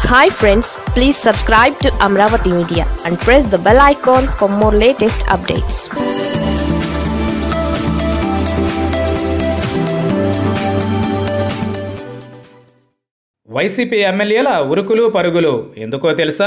hi friends please subscribe to Amaravati media and press the bell icon for more latest updates YCP ఎమ్మెల్యేల ఉరుకులు పరుగులు ఎందుకో తెలుసా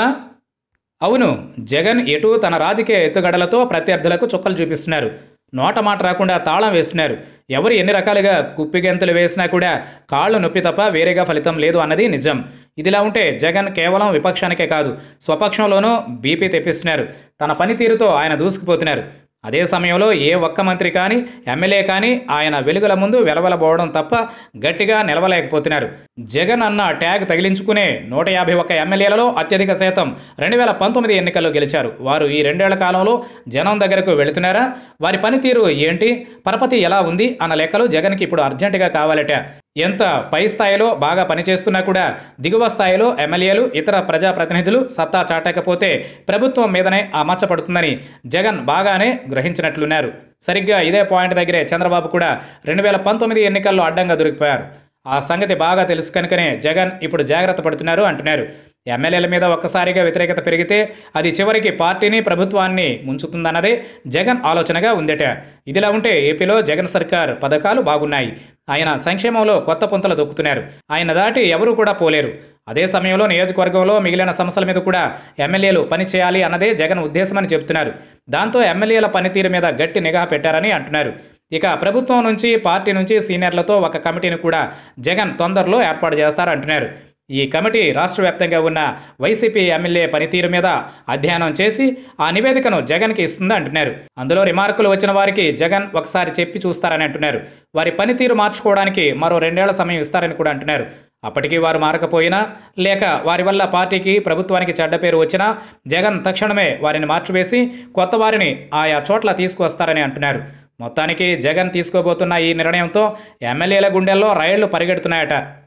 అవును జగన్ ఎటు తన రాజకీయ ఎత్తుగడలతో ప్రత్యర్థులకు చుక్కలు చూపిస్తున్నారు నోట మాట రాకుండా తాళం వేస్తున్నారు ఎవరు ఎన్ని రకాలుగా కుప్పిగెంతులు వేసినా కూడా కాళ్ళు నొప్పి తప్ప వేరేగా ఫలితం లేదు అన్నది నిజం ఇదిలా ఉంటే జగన్ కేవలం విపక్షానికే కాదు స్వపక్షంలోనూ బీపీ తెప్పిస్తున్నారు తన పనితీరుతో ఆయన దూసుకుపోతున్నారు అదే సమయంలో ఏ ఒక్క మంత్రి కానీ ఎమ్మెల్యే కానీ ఆయన వెలుగుల ముందు వెలవెలబోవడం తప్ప గట్టిగా నిలవలేకపోతున్నారు జగన్ అన్న ట్యాగ్ తగిలించుకునే నూట యాభై ఒక్క ఎమ్మెల్యేలలో అత్యధిక శాతం రెండు వేల పంతొమ్మిది ఎన్నికల్లో గెలిచారు వారు ఈ రెండేళ్ల కాలంలో జనం దగ్గరకు వెళుతున్నారా వారి పనితీరు ఏంటి పరపతి ఎలా ఉంది అన్న లెక్కలు జగన్కి ఇప్పుడు అర్జెంటుగా కావాలట ఎంత పై స్థాయిలో బాగా పనిచేస్తున్నా కూడా దిగువ స్థాయిలో ఎమ్మెల్యేలు ఇతర ప్రజాప్రతినిధులు సత్తా చాటకపోతే ప్రభుత్వం మీదనే అమర్చపడుతుందని జగన్ బాగానే గ్రహించినట్లున్నారు సరిగ్గా ఇదే పాయింట్ దగ్గరే చంద్రబాబు కూడా రెండు వేల పంతొమ్మిది ఎన్నికల్లో అడ్డంగా దొరికిపోయారు ఆ సంగతి బాగా తెలుసు కనుకనే జగన్ ఇప్పుడు జాగ్రత్త పడుతున్నారు అంటున్నారు ఎమ్మెల్యేల మీద ఒక్కసారిగా వ్యతిరేకత పెరిగితే అది చివరికి పార్టీని ప్రభుత్వాన్ని ముంచుతుందన్నదే జగన్ ఆలోచనగా ఉందట ఇదిలా ఉంటే ఏపీలో జగన్ సర్కార్ పథకాలు బాగున్నాయి ఆయన సంక్షేమంలో కొత్త పుంతలు దొక్కుతున్నారు ఆయన దాటి ఎవరూ కూడా పోలేరు అదే సమయంలో నియోజకవర్గంలో మిగిలిన సమస్యల మీద కూడా ఎమ్మెల్యేలు పని చేయాలి అన్నదే జగన్ ఉద్దేశమని చెబుతున్నారు దాంతో ఎమ్మెల్యేల పనితీరు మీద గట్టి నిఘా పెట్టారని అంటున్నారు ఇక ప్రభుత్వం నుంచి పార్టీ నుంచి సీనియర్లతో ఒక కమిటీని కూడా జగన్ తొందరలో ఏర్పాటు చేస్తారంటున్నారు ఈ కమిటీ రాష్ట్ర వ్యాప్తంగా ఉన్న వైసీపీ ఎమ్మెల్యే పనితీరు మీద అధ్యయనం చేసి ఆ నివేదికను జగన్కి ఇస్తుంది అంటున్నారు అందులో రిమార్కులు వచ్చిన వారికి జగన్ ఒకసారి చెప్పి చూస్తారని అంటున్నారు వారి పనితీరు మార్చుకోవడానికి మరో రెండేళ్ల సమయం ఇస్తారని కూడా అంటున్నారు అప్పటికీ వారు మారకపోయినా లేక వారి వల్ల పార్టీకి ప్రభుత్వానికి చెడ్డ పేరు వచ్చినా జగన్ తక్షణమే వారిని మార్చివేసి కొత్త వారిని ఆయా చోట్ల తీసుకువస్తారని అంటున్నారు మొత్తానికి జగన్ తీసుకోబోతున్న ఈ నిర్ణయంతో ఎమ్మెల్యేల గుండెల్లో రైళ్లు పరిగెడుతున్నాయట